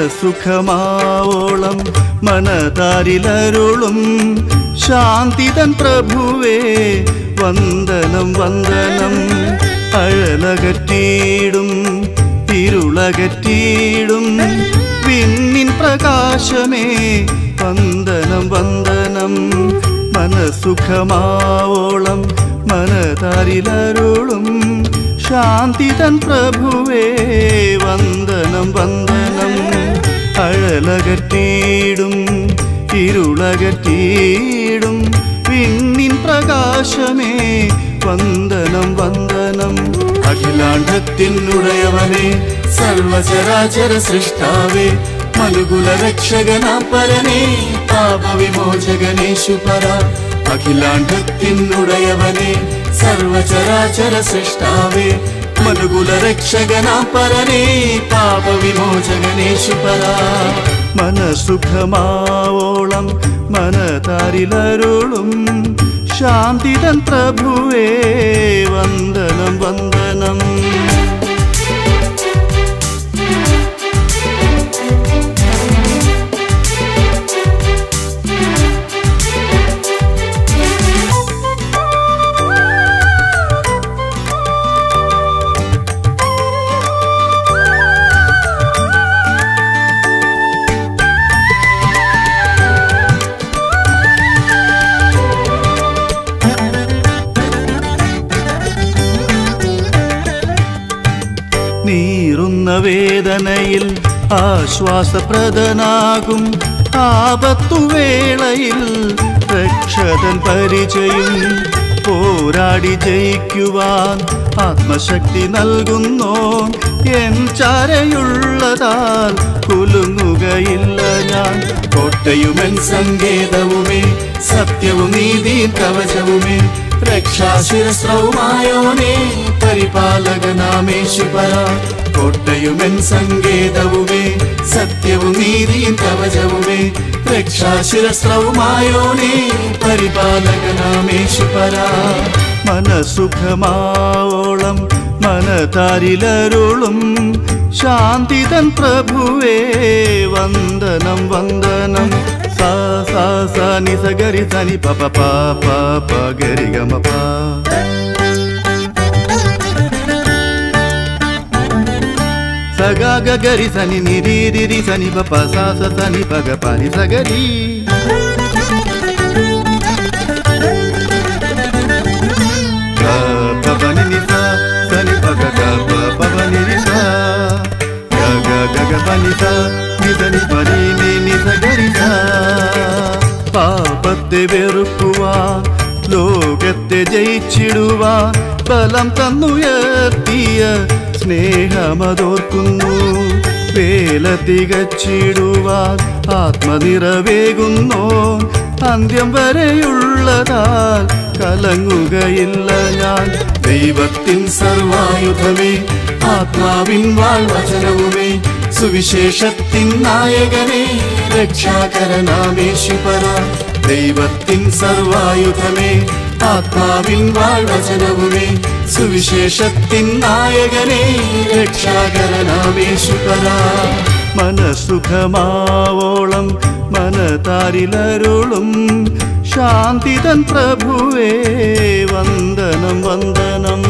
മനസുഖമാവോളം മനതാരിലരുളും ശാന്തിതൻ പ്രഭുവേ വന്ദനം വന്ദനം അഴലകറ്റീടും ഇരുളകറ്റീടും വിണ്ണിൻ പ്രകാശമേ വന്ദനം വന്ദനം മനസുഖമാവോളം മനതാരിലരുളും ശാന്തിതൻ പ്രഭുവേ വന്ദനം വന്ദനം അഴലകറ്റീടും ഇരുളകറ്റീടും വിണ്ണിൻ പ്രകാശമേ വന്ദനം വന്ദനം അഖിലാണ്ഡത്തിനുടയവനെ സർവചരാചര സൃഷ്ടാവേ മനുകുല രക്ഷകനാം പരനേ പാപവിമോചകനേശു പര അഖിലാണ്ഡത്തിനുടയവനെ സർവചരാചര സൃഷ്ടാവേ മനുകുല രക്ഷകനാം പരനേ പാപവിമോചകനേശു പര മനസുഖമാവോളം മനതാരിലരുളും ശാന്തിതൻ പ്രഭുവേ വന്ദനം വന്ദനം നീറുന്ന വേദനയിൽ ആശ്വാസപ്രദനാകും ആപത്തുവേളയിൽ രക്ഷതൻ പരിചയം പോരാടി ജയിക്കുവാൻ ആത്മശക്തി നൽകുന്നോ എൻ ചാരയുള്ളതാൽ കുലുങ്ങുകയില്ല ഞാൻ കോട്ടയുമെൻ സങ്കേതവുമേ സത്യവും നീതി കവചവുമേ രക്ഷാശിരസ്രവുമായോനേ പരിപാലകനാമേശുപര കോട്ടയുമെൻ സങ്കേതവുമേ സത്യവും നീതിയും കവചവുമേ രക്ഷാശിരസ്രവുമായോനേ പരിപാലകനാമേശുപര മനസുഖമാവോളം മനതാരിലരുളും ശാന്തിതൻ പ്രഭുവേ വന്ദനം വന്ദനം സാ സാ സാ നി സ ഗരി സ നി പ പ പ പ പ ഗരി ഗ മ പ സ ഗ ഗ ഗരി സ നി നി രി രി രി സ നി പ പ സ സ സ നി പ ഗ പ നി സ ഗരി ಗ ಪ ಪ ನಿ ನಿ ಸ ಸ ನಿ ಪ ಗ ಗ ಪ ಪ ಪ ನಿ ನಿ ಸ ಗ ಗ ಗ ಗ ಪ ನಿ ಸ നി സ നി പ നി നി നി സ ഗരി സ പാപത്തെ വെറുക്കുവാൻ ലോകത്തെ ജയിച്ചിടുവാൻ ബലം തന്നുയർത്തിയ സ്നേഹമതോർക്കുന്നു വേല തികച്ചിടുവാൻ ആത്മനിറവേകുന്നോ അന്ത്യം വരെയുള്ളതാൽ കലങ്ങുകയില്ല ഞാൻ ദൈവത്തിൻ സർവായുധമേ ആത്മാവിൻ വാൾവചനവുമേ സുവിശേഷത്തിൻ നായകനേ രക്ഷാകരനാമേശുപര ദൈവത്തിൻ സർവായുധമേ ആത്മാവിൻ വാൾവചനവുമേ സുവിശേഷത്തിൻ നായകനേ രക്ഷാകരനാമേശുപര മനസുഖമാവോളം മനതാരിലരുളും ശാന്തിതൻ പ്രഭുവേ വന്ദനം വന്ദനം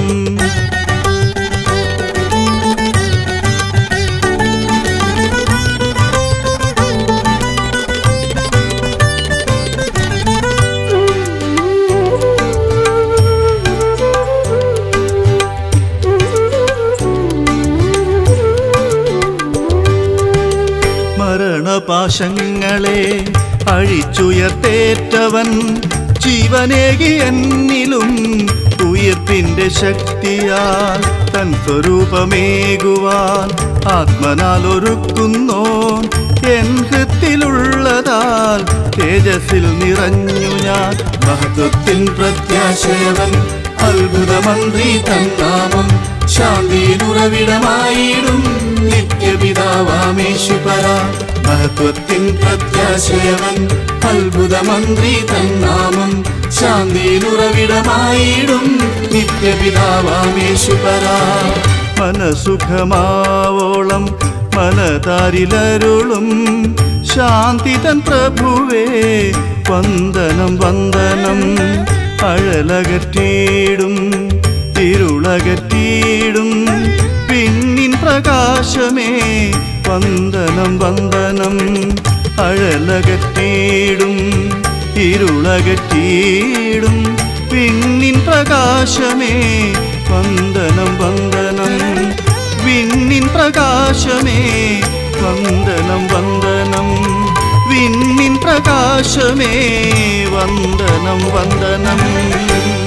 മരണപാശങ്ങളെ അഴിച്ചുയർത്തേറ്റവൻ ജീവനേകി എന്നിലും ഉയർപ്പിന്റെ ശക്തിയാൽ തൻ സ്വരൂപമേകുവാൻ ആത്മനാൽ ഒരുക്കുന്നോ എൻ ഹൃത്തിലുള്ളതാൽ തേജസ്സിൽ നിറഞ്ഞു ഞാൻ മഹത്വത്തിൻ പ്രത്യാശയവൻ അത്ഭുതമന്ത്രി തന്നാമം ശാന്തിയിലുറവിടമായിടും നിത്യപിതാവാമേശുപര മഹത്വത്തിൻ പ്രത്യാശയവൻ അത്ഭുതമന്ത്രി തന്നാമം ശാന്തിയിലുറവിടമായിടും നിത്യപിതാവാമേശുപര മനസുഖമാവോളം മലതാരിലരുളും ശാന്തിതൻ പ്രഭുവേ വന്ദനം വന്ദനം അഴലകറ്റീടും ഇരുളകറ്റീടും പിന്നിൻ പ്രകാശമേ വന്ദനം വന്ദനം അഴലകറ്റീടും ഇരുളകറ്റീടും പിന്നിൻ പ്രകാശമേ വന്ദനം വന്ദനം വിണ്ണിൻ പ്രകാശമേ വന്ദനം വന്ദനം വിണ്ണിൻ പ്രകാശമേ വന്ദനം വന്ദനം